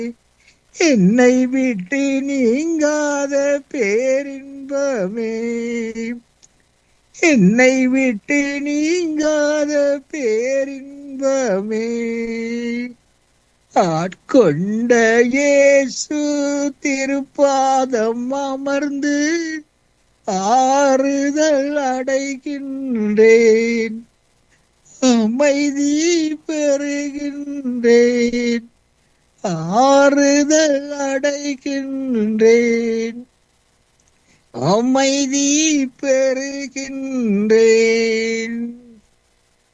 என்னை விட்டு நீங்காத பேரின்பமே என்னை விட்டு நீங்காத பேரின்பமே ஆட்கொண்ட இயேசு திருப்பாதம் அமர்ந்து ஆறுதல் அடைகின்றேன் அமைதி பெறுகின்றேன் ஆறுதல் அடைகின்றேன் அமைதி பெறுகின்றேன்